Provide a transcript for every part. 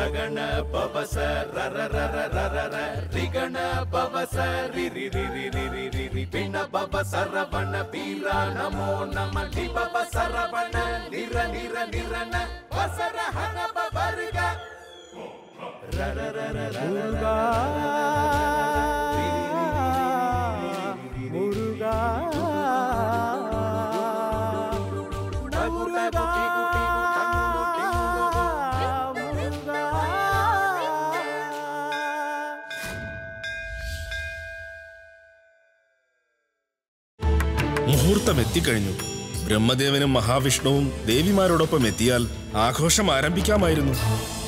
ರಗಣ ಪವಸ ರರ ರರ ರರ ರ ರಿಗಣ ಪವಸ ರಿ ರಿ ರಿ ರಿ ರಿ ರಿ ರಿ ರಿ ಪಿಣ ಪವ ಸರವಣ ಪೀರ ನಮೋ ನಮ ಲಿ ಪವ ಸರವಣ ನಿರ ನಿರ ನಿರನ ವಸರ ಹನ ಪವರ್ಗ ರರ ರರ ರರ മുരുകാ മുരുകാ മുരുകാ മുരുകാ മുഹൂർത്തം എത്തിക്കഴിഞ്ഞു ബ്രഹ്മദേവനും മഹാവിഷ്ണുവും ദേവിമാരോടൊപ്പം എത്തിയാൽ ആഘോഷം ആരംഭിക്കാമായിരുന്നു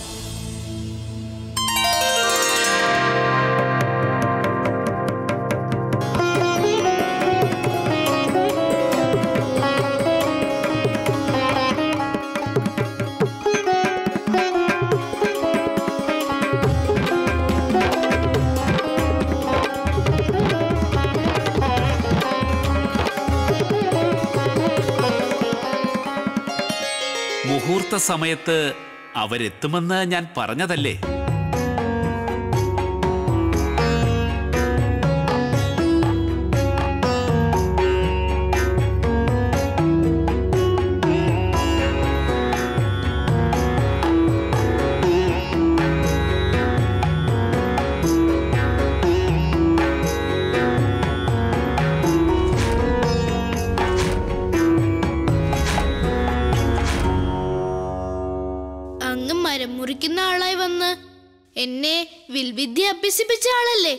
മുഹൂർത്ത സമയത്ത് അവരെത്തുമെന്ന് ഞാൻ പറഞ്ഞതല്ലേ അങ്ങ് മരം മുറിക്കുന്ന ആളായി വന്ന് എന്നെ വിൽവിദ്യ അഭ്യസിപ്പിച്ച ആളല്ലേ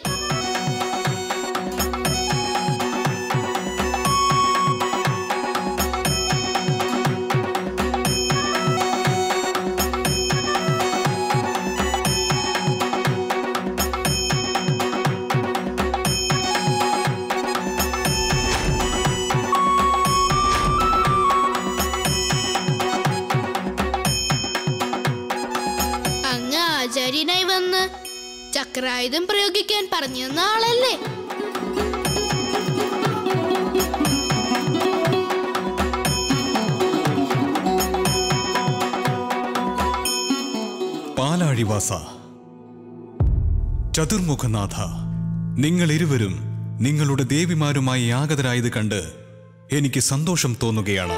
അങ്ങ് ആചാര്യനായി വന്ന് ചക്രായുധം പ്രയോഗിക്കാൻ പറഞ്ഞു തന്ന ആളല്ലേ പാലാഴിവാസ ചതുർമുഖനാഥ നിങ്ങൾ ഇരുവരും നിങ്ങളുടെ ദേവിമാരുമായി യാഗതരായത് കണ്ട് എനിക്ക് സന്തോഷം തോന്നുകയാണ്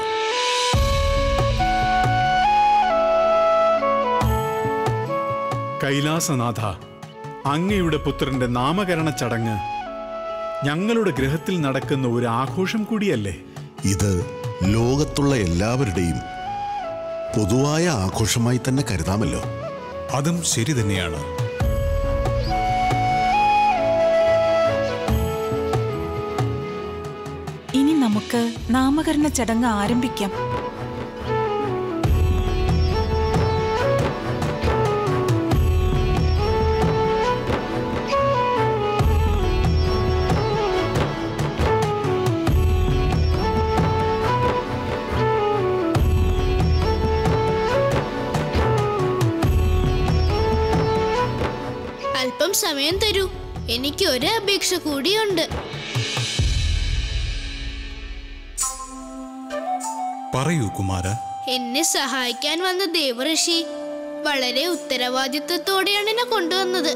കൈലാസനാഥ അങ്ങയുടെ പുത്രന്റെ നാമകരണ ചടങ്ങ് ഞങ്ങളുടെ ഗ്രഹത്തിൽ നടക്കുന്ന ഒരു ആഘോഷം കൂടിയല്ലേ ഇത് ലോകത്തുള്ള എല്ലാവരുടെയും പൊതുവായ ആഘോഷമായി തന്നെ കരുതാമല്ലോ അതും ശരി തന്നെയാണ് ഇനി നമുക്ക് നാമകരണ ചടങ്ങ് ആരംഭിക്കാം അല്പം സമയം തരൂ എനിക്ക് ഒരു അപേക്ഷ കൂടിയുണ്ട് പറയൂ കുമാര എന്നെ സഹായിക്കാൻ വന്ന ദേവഋഷി വളരെ ഉത്തരവാദിത്വത്തോടെയാണ് എന്നെ കൊണ്ടുവന്നത്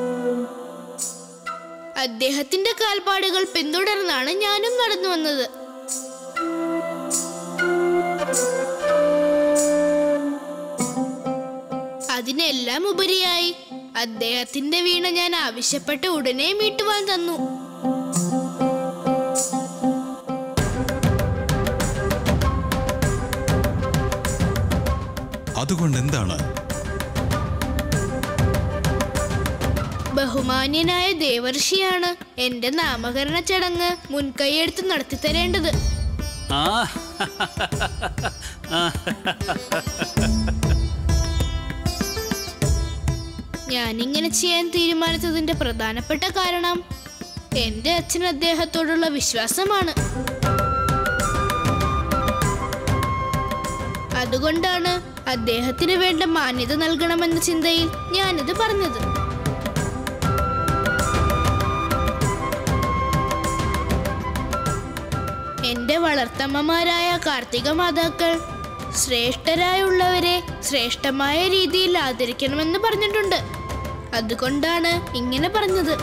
അദ്ദേഹത്തിന്റെ കാൽപ്പാടുകൾ പിന്തുടർന്നാണ് ഞാനും നടന്നു വന്നത് അതിനെല്ലാം ഉപരിയായി അദ്ദേഹത്തിന്റെ വീണ ഞാൻ ആവശ്യപ്പെട്ട ഉടനെ മീട്ടുവാൻ തന്നു അതുകൊണ്ട് എന്താണ് ബഹുമാന്യനായ ദേവർഷിയാണ് എന്റെ നാമകരണ ചടങ്ങ് മുൻകൈയെടുത്ത് നടത്തിത്തരേണ്ടത് ആ ഞാനിങ്ങനെ ചെയ്യാൻ തീരുമാനിച്ചതിന്റെ പ്രധാനപ്പെട്ട കാരണം എന്റെ അച്ഛൻ അദ്ദേഹത്തോടുള്ള വിശ്വാസമാണ് അതുകൊണ്ടാണ് അദ്ദേഹത്തിന് വേണ്ട മാന്യത നൽകണമെന്ന ചിന്തയിൽ ഞാനിത് പറഞ്ഞത് എന്റെ വളർത്തമ്മമാരായ കാർത്തിക മാതാക്കൾ ശ്രേഷ്ഠരായുള്ളവരെ ശ്രേഷ്ഠമായ രീതിയിൽ ആദരിക്കണമെന്ന് പറഞ്ഞിട്ടുണ്ട് അതുകൊണ്ടാണ് ഇങ്ങനെ പറഞ്ഞത്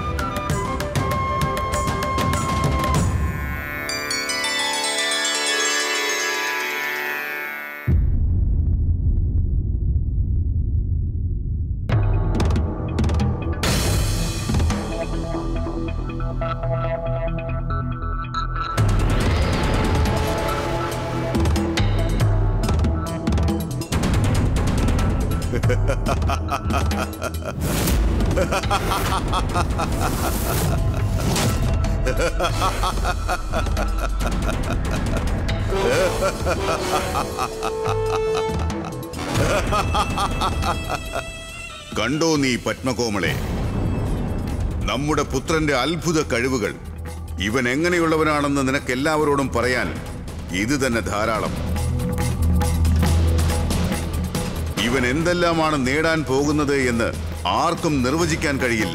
കണ്ടോ നീ പത്മകോമളെ നമ്മുടെ പുത്രന്റെ അത്ഭുത കഴിവുകൾ ഇവൻ എങ്ങനെയുള്ളവനാണെന്ന് നിനക്കെല്ലാവരോടും പറയാൻ ഇത് തന്നെ ധാരാളം ഇവൻ എന്തെല്ലാമാണ് നേടാൻ പോകുന്നത് എന്ന് ആർക്കും നിർവചിക്കാൻ കഴിയില്ല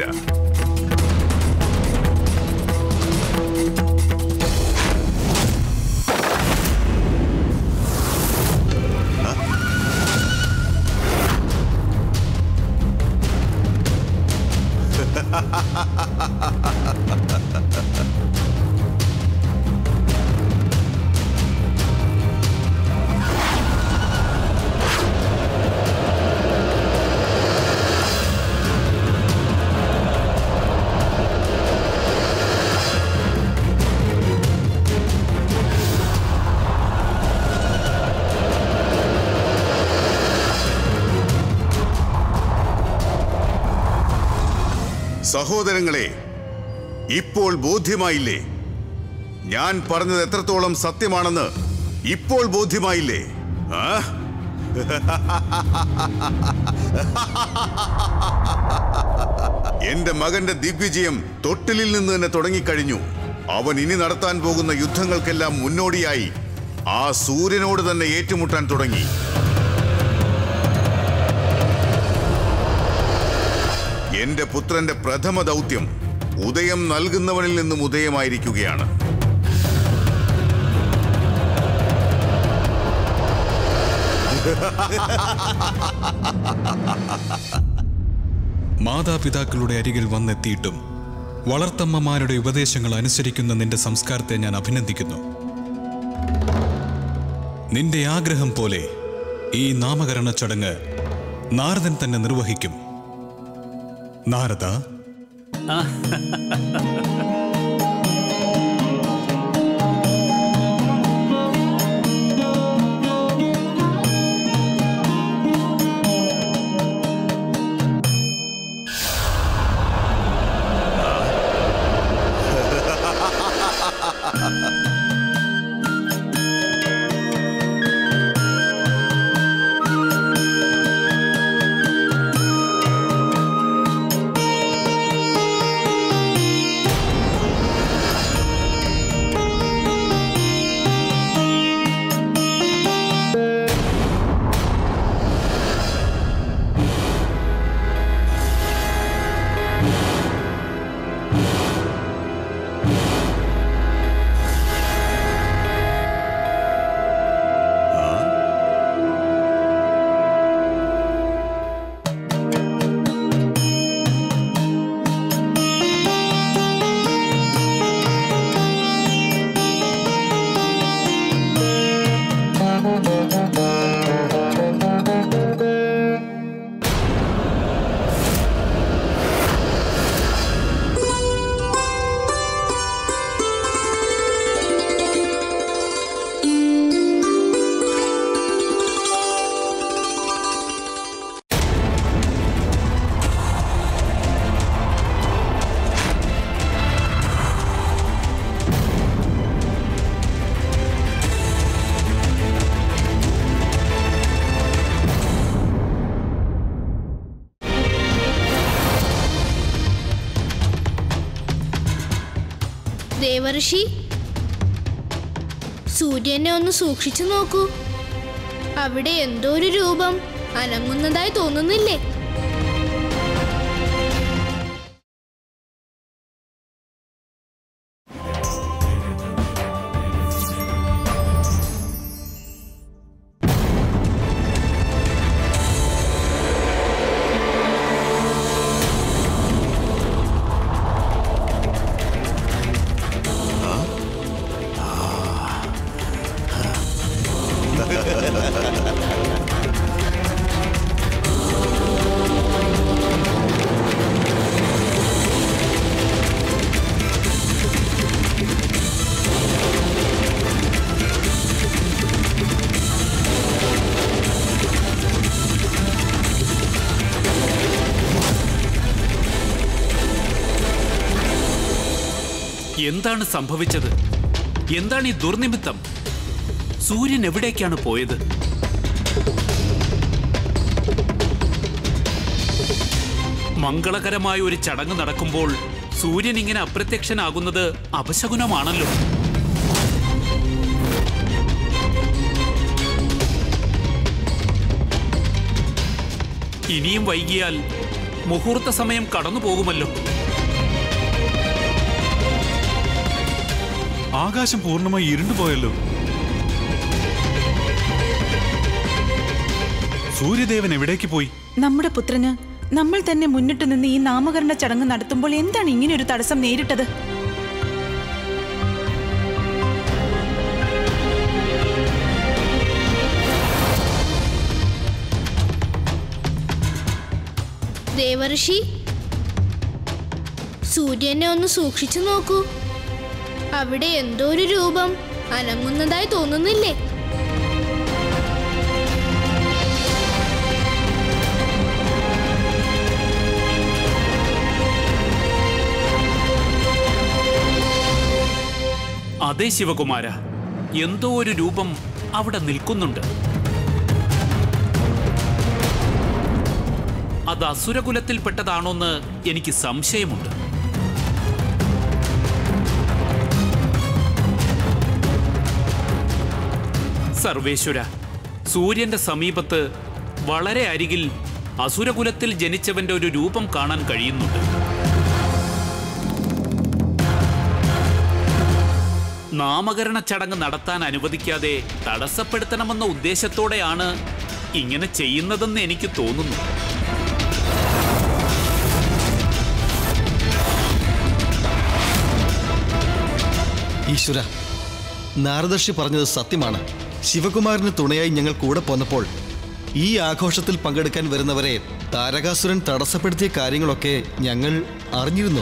സഹോദരങ്ങളെ ഇപ്പോൾ ബോധ്യമായില്ലേ ഞാൻ പറഞ്ഞത് എത്രത്തോളം സത്യമാണെന്ന് ഇപ്പോൾ ബോധ്യമായില്ലേ ആ എന്റെ മകന്റെ ദിഗ്വിജയം തൊട്ടിലിൽ നിന്ന് തന്നെ തുടങ്ങിക്കഴിഞ്ഞു അവൻ ഇനി നടത്താൻ പോകുന്ന യുദ്ധങ്ങൾക്കെല്ലാം മുന്നോടിയായി ആ സൂര്യനോട് തന്നെ ഏറ്റുമുട്ടാൻ തുടങ്ങി എന്റെ പുത്രന്റെ പ്രഥമ ദൗത്യം ഉദയം നൽകുന്നവനിൽ നിന്നും ഉദയമായിരിക്കുകയാണ് മാതാപിതാക്കളുടെ അരികിൽ വന്നെത്തിയിട്ടും വളർത്തമ്മമാരുടെ ഉപദേശങ്ങൾ അനുസരിക്കുന്ന നിന്റെ സംസ്കാരത്തെ ഞാൻ അഭിനന്ദിക്കുന്നു നിന്റെ ആഗ്രഹം പോലെ ഈ നാമകരണ ചടങ്ങ് നാരദൻ തന്നെ നിർവഹിക്കും നാരദ ദേവർഷി സൂര്യനെ ഒന്ന് സൂക്ഷിച്ചു നോക്കൂ അവിടെ എന്തോ ഒരു രൂപം അനങ്ങുന്നതായി തോന്നുന്നില്ലേ എന്താണ് സംഭവിച്ചത് എന്താണ് ഈ ദുർനിമിത്തം സൂര്യൻ എവിടേക്കാണ് പോയത് മംഗളകരമായ ഒരു ചടങ്ങ് നടക്കുമ്പോൾ സൂര്യൻ ഇങ്ങനെ അപ്രത്യക്ഷനാകുന്നത് അപശകുനമാണല്ലോ ഇനിയും വൈകിയാൽ മുഹൂർത്ത സമയം കടന്നു പോകുമല്ലോ ആകാശം പൂർണ്ണമായി ഇരുണ്ടുപോയല്ലോ സൂര്യദേവൻ എവിടേക്ക് പോയി നമ്മുടെ പുത്രന് നമ്മൾ തന്നെ മുന്നിട്ട് നിന്ന് ഈ നാമകരണ ചടങ്ങ് നടത്തുമ്പോൾ എന്താണ് ഇങ്ങനെ ഒരു തടസ്സം നേരിട്ടത് ദേവർഷി സൂര്യനെ ഒന്ന് സൂക്ഷിച്ചു നോക്കൂ അവിടെ എന്തോ ഒരു രൂപം അനങ്ങുന്നതായി തോന്നുന്നില്ലേ അതെ ശിവകുമാര എന്തോ ഒരു രൂപം അവിടെ നിൽക്കുന്നുണ്ട് അത് അസുരകുലത്തിൽപ്പെട്ടതാണോന്ന് എനിക്ക് സംശയമുണ്ട് സർവേശ്വര സൂര്യന്റെ സമീപത്ത് വളരെ അരികിൽ അസുരകുലത്തിൽ ജനിച്ചവന്റെ ഒരു രൂപം കാണാൻ കഴിയുന്നുണ്ട് നാമകരണ ചടങ്ങ് നടത്താൻ അനുവദിക്കാതെ തടസ്സപ്പെടുത്തണമെന്ന ഉദ്ദേശത്തോടെയാണ് ഇങ്ങനെ ചെയ്യുന്നതെന്ന് എനിക്ക് തോന്നുന്നു ഈശ്വര നാരദർശി പറഞ്ഞത് സത്യമാണ് ശിവകുമാരന് തുണയായി ഞങ്ങൾ കൂടെ പോന്നപ്പോൾ ഈ ആഘോഷത്തിൽ പങ്കെടുക്കാൻ വരുന്നവരെ താരകാസുരൻ തടസ്സപ്പെടുത്തിയ കാര്യങ്ങളൊക്കെ ഞങ്ങൾ അറിഞ്ഞിരുന്നു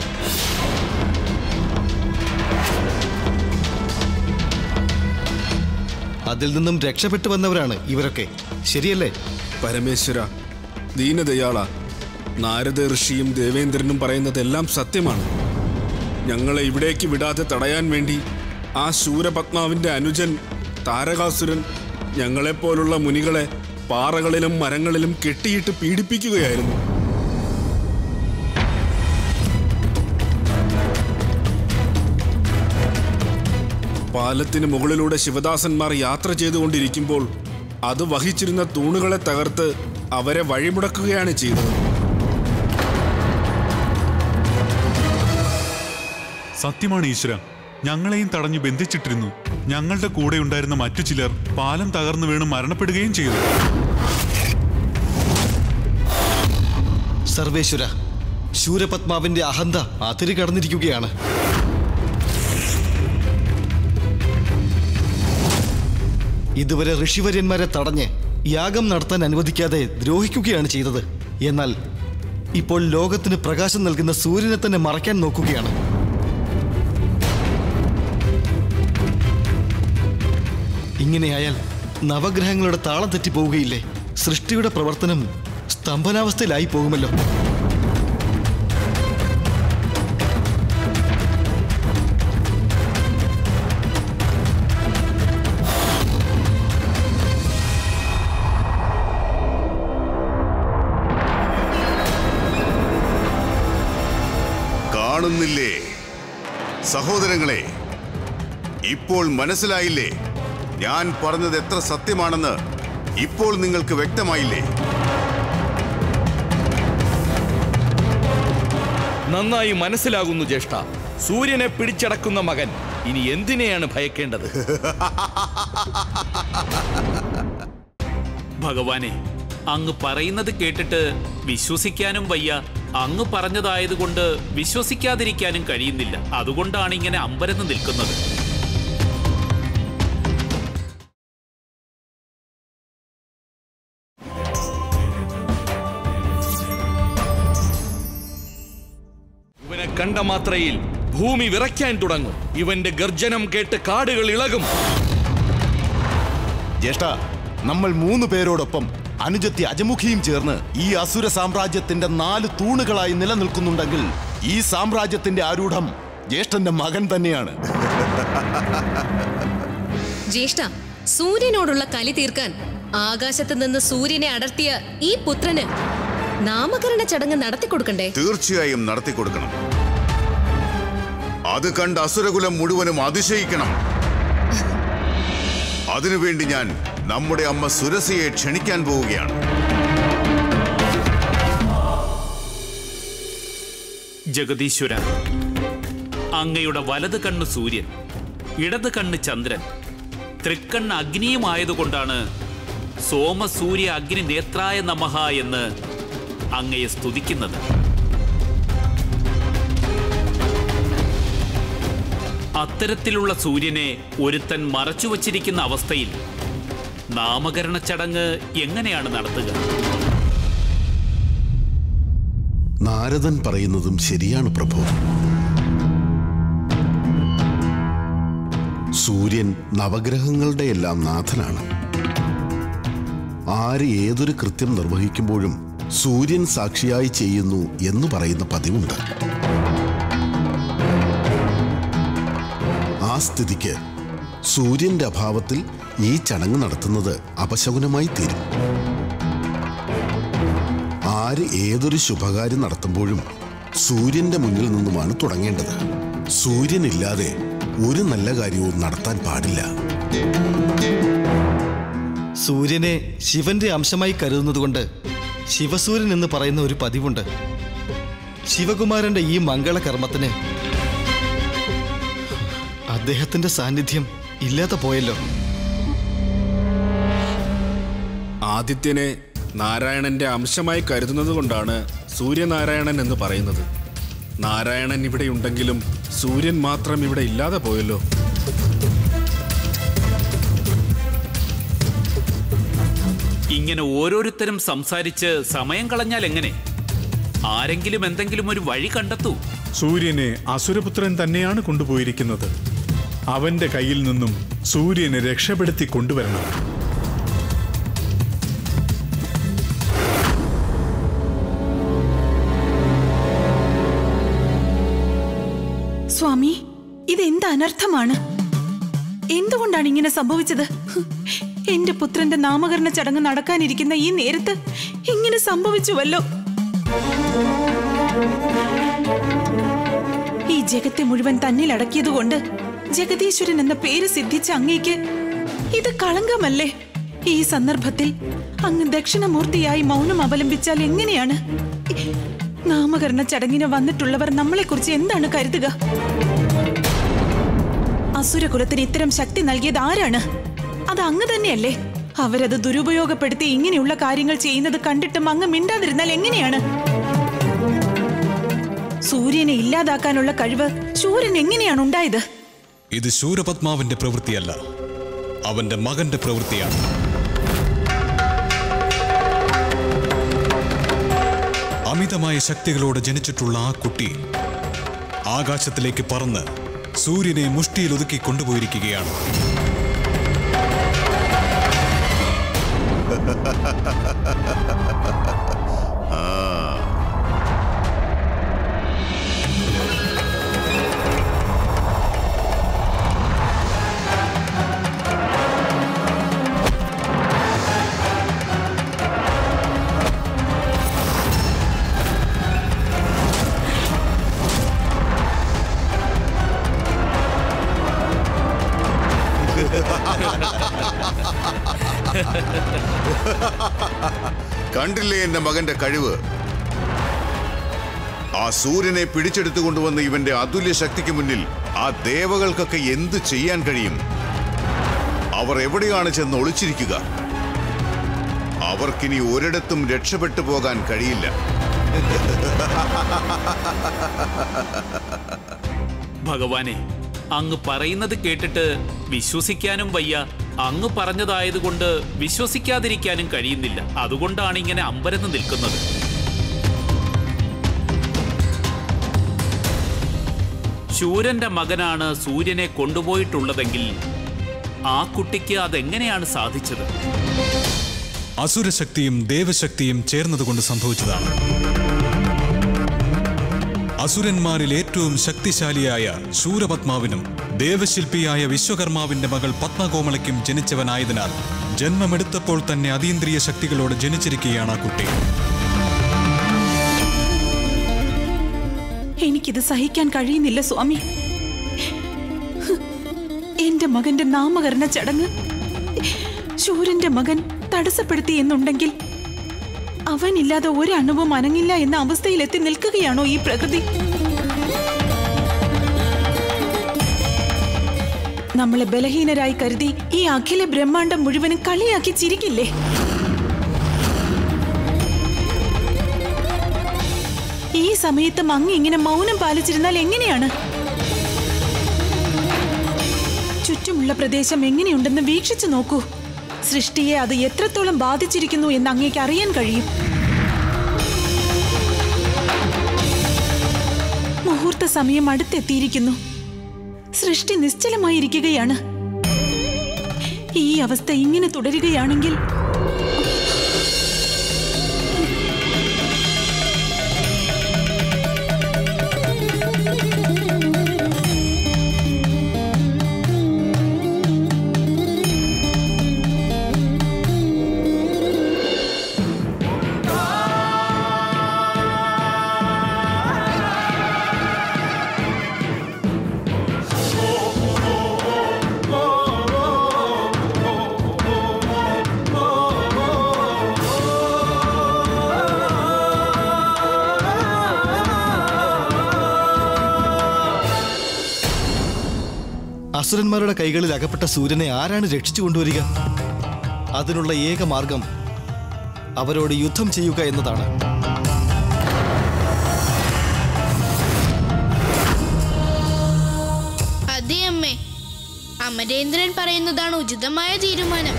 അതിൽ നിന്നും രക്ഷപ്പെട്ടു വന്നവരാണ് ഇവരൊക്കെ ശരിയല്ലേ പരമേശ്വര ദീനദയാള നാരദ ഋഷിയും ദേവേന്ദ്രനും പറയുന്നതെല്ലാം സത്യമാണ് ഞങ്ങളെ ഇവിടേക്ക് വിടാതെ തടയാൻ വേണ്ടി ആ ശൂരപത്മാവിന്റെ അനുജൻ താരകാസുരൻ ഞങ്ങളെപ്പോലുള്ള മുനികളെ പാറകളിലും മരങ്ങളിലും കെട്ടിയിട്ട് പീഡിപ്പിക്കുകയായിരുന്നു പാലത്തിന് മുകളിലൂടെ ശിവദാസന്മാർ യാത്ര ചെയ്തുകൊണ്ടിരിക്കുമ്പോൾ അത് വഹിച്ചിരുന്ന തൂണുകളെ തകർത്ത് അവരെ വഴിമുടക്കുകയാണ് ചെയ്തത് സത്യമാണ് ഈശ്വര ഞങ്ങളെയും തടഞ്ഞു ബന്ധിച്ചിട്ടിരുന്നു ഞങ്ങളുടെ കൂടെ ഉണ്ടായിരുന്ന മറ്റു ചിലർ പാലം തകർന്നു വീണ് മരണപ്പെടുകയും ചെയ്തു സർവേശ്വര ശൂരപത്മാവിന്റെ അഹന്ത അതിര് കടന്നിരിക്കുകയാണ് ഇതുവരെ ഋഷിവര്യന്മാരെ തടഞ്ഞ് യാഗം നടത്താൻ അനുവദിക്കാതെ ദ്രോഹിക്കുകയാണ് ചെയ്തത് എന്നാൽ ഇപ്പോൾ ലോകത്തിന് പ്രകാശം നൽകുന്ന സൂര്യനെ തന്നെ മറയ്ക്കാൻ നോക്കുകയാണ് ഇങ്ങനെയായാൽ നവഗ്രഹങ്ങളുടെ താളം തെറ്റിപ്പോവുകയില്ലേ സൃഷ്ടിയുടെ പ്രവർത്തനം സ്തംഭനാവസ്ഥയിലായി പോകുമല്ലോ കാണുന്നില്ലേ സഹോദരങ്ങളെ ഇപ്പോൾ മനസ്സിലായില്ലേ ഞാൻ പറഞ്ഞത് എത്ര സത്യമാണെന്ന് ഇപ്പോൾ നിങ്ങൾക്ക് വ്യക്തമായില്ലേ നന്നായി മനസ്സിലാകുന്നു ജ്യേഷ്ഠ സൂര്യനെ പിടിച്ചടക്കുന്ന മകൻ ഇനി എന്തിനെയാണ് ഭയക്കേണ്ടത് ഭഗവാനെ അങ്ങ് പറയുന്നത് കേട്ടിട്ട് വിശ്വസിക്കാനും വയ്യ അങ്ങ് പറഞ്ഞതായതുകൊണ്ട് വിശ്വസിക്കാതിരിക്കാനും കഴിയുന്നില്ല അതുകൊണ്ടാണ് ഇങ്ങനെ അമ്പരന്ന് നിൽക്കുന്നത് ഇവനെ കണ്ട മാത്രയിൽ ഭൂമി വിറയ്ക്കാൻ തുടങ്ങും ഇവന്റെ ഗർജനം കേട്ട് കാടുകൾ ഇളകും ജ്യേഷ്ഠ നമ്മൾ മൂന്ന് പേരോടൊപ്പം അനുജത്തി അജമുഖിയും ചേർന്ന് ഈ അസുര സാമ്രാജ്യത്തിന്റെ നാല് തൂണുകളായി നിലനിൽക്കുന്നുണ്ടെങ്കിൽ ഈ സാമ്രാജ്യത്തിന്റെ ആരൂഢം ജ്യേഷ്ഠന്റെ മകൻ തന്നെയാണ് ജ്യേഷ്ഠ സൂര്യനോടുള്ള കലി തീർക്കാൻ ആകാശത്ത് നിന്ന് സൂര്യനെ അടർത്തിയ ഈ പുത്രന് നാമകരണ ചടങ്ങ് നടത്തി കൊടുക്കണ്ടേ തീർച്ചയായും നടത്തിക്കൊടുക്കണം അത് കണ്ട് അസുരകുലം മുഴുവനും അതിശയിക്കണം അതിനുവേണ്ടി ഞാൻ നമ്മുടെ അമ്മ സുരസയെ ക്ഷണിക്കാൻ പോവുകയാണ് ജഗദീശ്വര അങ്ങയുടെ വലത് കണ്ണ് സൂര്യൻ ഇടത് കണ്ണ് ചന്ദ്രൻ തൃക്കണ്ണ് അഗ്നിയുമായതുകൊണ്ടാണ് സോമസൂര്യ അഗ്നി നേത്രായ നമഹ എന്ന് അങ്ങയെ സ്തുതിക്കുന്നത് അത്തരത്തിലുള്ള സൂര്യനെ ഒരുത്തൻ മറച്ചു വച്ചിരിക്കുന്ന അവസ്ഥയിൽ നാമകരണ ചടങ്ങ് എങ്ങനെയാണ് നടത്തുക നാരദൻ പറയുന്നതും ശരിയാണ് പ്രഭു സൂര്യൻ നവഗ്രഹങ്ങളുടെ എല്ലാം നാഥനാണ് ആര് ഏതൊരു കൃത്യം നിർവഹിക്കുമ്പോഴും സൂര്യൻ സാക്ഷിയായി ചെയ്യുന്നു എന്ന് പറയുന്ന പതിവുണ്ട് ആ സ്ഥിതിക്ക് സൂര്യന്റെ അഭാവത്തിൽ ഈ ചടങ്ങ് നടത്തുന്നത് അപശകുനമായി തീരും ആര് ഏതൊരു ശുഭകാര്യം നടത്തുമ്പോഴും സൂര്യന്റെ മുന്നിൽ നിന്നുമാണ് തുടങ്ങേണ്ടത് സൂര്യനില്ലാതെ ഒരു നല്ല കാര്യവും നടത്താൻ പാടില്ല സൂര്യനെ ശിവന്റെ അംശമായി കരുതുന്നതുകൊണ്ട് ശിവസൂര്യൻ എന്ന് പറയുന്ന ഒരു പതിവുണ്ട് ശിവകുമാരന്റെ ഈ മംഗളകർമ്മത്തിന് അദ്ദേഹത്തിന്റെ സാന്നിധ്യം ഇല്ലാതെ പോയല്ലോ ആദിത്യനെ നാരായണന്റെ അംശമായി കരുതുന്നത് കൊണ്ടാണ് സൂര്യനാരായണൻ എന്ന് പറയുന്നത് നാരായണൻ ഇവിടെയുണ്ടെങ്കിലും സൂര്യൻ മാത്രം ഇവിടെ ഇല്ലാതെ പോയല്ലോ ഇങ്ങനെ ഓരോരുത്തരും സംസാരിച്ച് സമയം കളഞ്ഞാൽ എങ്ങനെ ആരെങ്കിലും എന്തെങ്കിലും ഒരു വഴി കണ്ടെത്തൂ സൂര്യനെ അസുരപുത്രൻ തന്നെയാണ് കൊണ്ടുപോയിരിക്കുന്നത് അവന്റെ കയ്യിൽ നിന്നും സൂര്യനെ രക്ഷപ്പെടുത്തി കൊണ്ടുവരണം സ്വാമി ഇതെന്ത് അനർത്ഥമാണ് എന്തുകൊണ്ടാണ് ഇങ്ങനെ സംഭവിച്ചത് എന്റെ പുത്രന്റെ നാമകരണ ചടങ്ങ് നടക്കാനിരിക്കുന്ന ഈ നേരത്ത് ഇങ്ങനെ സംഭവിച്ചുവല്ലോ ഈ ജഗത്തെ മുഴുവൻ തന്നിൽ അടക്കിയതുകൊണ്ട് ജഗദീശ്വരൻ എന്ന പേര് സിദ്ധിച്ച അങ്ങേക്ക് ഇത് കളങ്കമല്ലേ ഈ സന്ദർഭത്തിൽ അങ്ങ് ദക്ഷിണമൂർത്തിയായി മൗനം അവലംബിച്ചാൽ എങ്ങനെയാണ് നാമകരണ ചടങ്ങിന് വന്നിട്ടുള്ളവർ നമ്മളെക്കുറിച്ച് എന്താണ് കരുതുക അസുരകുലത്തിന് ഇത്തരം ശക്തി നൽകിയത് ആരാണ് അത് അങ്ങ് തന്നെയല്ലേ അവരത് ദുരുപയോഗപ്പെടുത്തി ഇങ്ങനെയുള്ള കാര്യങ്ങൾ ചെയ്യുന്നത് കണ്ടിട്ടും അങ്ങ് മിണ്ടാതിരുന്നാൽ എങ്ങനെയാണ് സൂര്യനെ ഇല്ലാതാക്കാനുള്ള കഴിവ് ശൂരൻ എങ്ങനെയാണ് ഉണ്ടായത് ഇത് ശൂരപത്മാവിന്റെ പ്രവൃത്തിയല്ല അവന്റെ മകന്റെ പ്രവൃത്തിയാണ് അമിതമായ ശക്തികളോടെ ജനിച്ചിട്ടുള്ള ആ കുട്ടി ആകാശത്തിലേക്ക് പറന്ന് സൂര്യനെ മുഷ്ടിയിൽ ഒതുക്കി കൊണ്ടുപോയിരിക്കുകയാണ് കണ്ടില്ലേ എന്റെ മകന്റെ കഴിവ് ആ സൂര്യനെ പിടിച്ചെടുത്തു കൊണ്ടുവന്ന ഇവന്റെ അതുല്യ ശക്തിക്ക് മുന്നിൽ ആ ദേവകൾക്കൊക്കെ എന്ത് ചെയ്യാൻ കഴിയും അവർ എവിടെയാണ് ചെന്ന് ഒളിച്ചിരിക്കുക അവർക്കിനി ഒരിടത്തും രക്ഷപ്പെട്ടു പോകാൻ കഴിയില്ല ഭഗവാനെ അങ്ങ് പറയുന്നത് കേട്ടിട്ട് വിശ്വസിക്കാനും വയ്യ അങ്ങ് പറഞ്ഞതായതുകൊണ്ട് വിശ്വസിക്കാതിരിക്കാനും കഴിയുന്നില്ല അതുകൊണ്ടാണ് ഇങ്ങനെ അമ്പരന്ന് നിൽക്കുന്നത് ശൂരന്റെ മകനാണ് സൂര്യനെ കൊണ്ടുപോയിട്ടുള്ളതെങ്കിൽ ആ കുട്ടിക്ക് അതെങ്ങനെയാണ് സാധിച്ചത് അസുരശക്തിയും ദേവശക്തിയും ചേർന്നതുകൊണ്ട് സംഭവിച്ചതാണ് അസുരന്മാരിൽ ഏറ്റവും ശക്തിശാലിയായ ശൂരപത്മാവിനും ദേവശില്പിയായ വിശ്വകർമാവിന്റെ മകൾ പത്മകോമളയ്ക്കും ജനിച്ചവനായതിനാൽ ജന്മമെടുത്തപ്പോൾ തന്നെ അതീന്ദ്രിയ ശക്തികളോട് ജനിച്ചിരിക്കുകയാണ് ആ കുട്ടി എനിക്കിത് സഹിക്കാൻ കഴിയുന്നില്ല സ്വാമി എന്റെ മകന്റെ നാമകരണ ചടങ്ങ് ശൂരന്റെ മകൻ തടസ്സപ്പെടുത്തി എന്നുണ്ടെങ്കിൽ അവനില്ലാതെ ഒരു അണുവും അനങ്ങില്ല എന്ന അവസ്ഥയിലെത്തി നിൽക്കുകയാണോ ഈ പ്രകൃതി നമ്മളെ ബലഹീനരായി കരുതി ഈ അഖില ബ്രഹ്മാണ്ടം മുഴുവനും കളിയാക്കി ചിരിക്കില്ലേ ഈ സമയത്ത് മങ്ങി ഇങ്ങനെ മൗനം പാലിച്ചിരുന്നാൽ എങ്ങനെയാണ് ചുറ്റുമുള്ള പ്രദേശം എങ്ങനെയുണ്ടെന്ന് വീക്ഷിച്ചു നോക്കൂ സൃഷ്ടിയെ അത് എത്രത്തോളം ബാധിച്ചിരിക്കുന്നു എന്ന് അങ്ങേക്ക് അറിയാൻ കഴിയും മുഹൂർത്ത സമയം അടുത്തെത്തിയിരിക്കുന്നു സൃഷ്ടി നിശ്ചലമായിരിക്കുകയാണ് ഈ അവസ്ഥ ഇങ്ങനെ തുടരുകയാണെങ്കിൽ അസുരന്മാരുടെ കൈകളിൽ അകപ്പെട്ട സൂര്യനെ ആരാണ് രക്ഷിച്ചു കൊണ്ടുവരിക അതിനുള്ള ഏക മാർഗം അവരോട് യുദ്ധം ചെയ്യുക എന്നതാണ് അതെ അമ്മേ അമരേന്ദ്രൻ പറയുന്നതാണ് ഉചിതമായ തീരുമാനം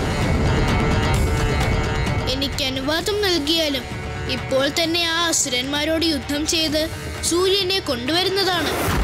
എനിക്ക് അനുവാദം നൽകിയാലും ഇപ്പോൾ തന്നെ ആ അസുരന്മാരോട് യുദ്ധം ചെയ്ത് സൂര്യനെ കൊണ്ടുവരുന്നതാണ്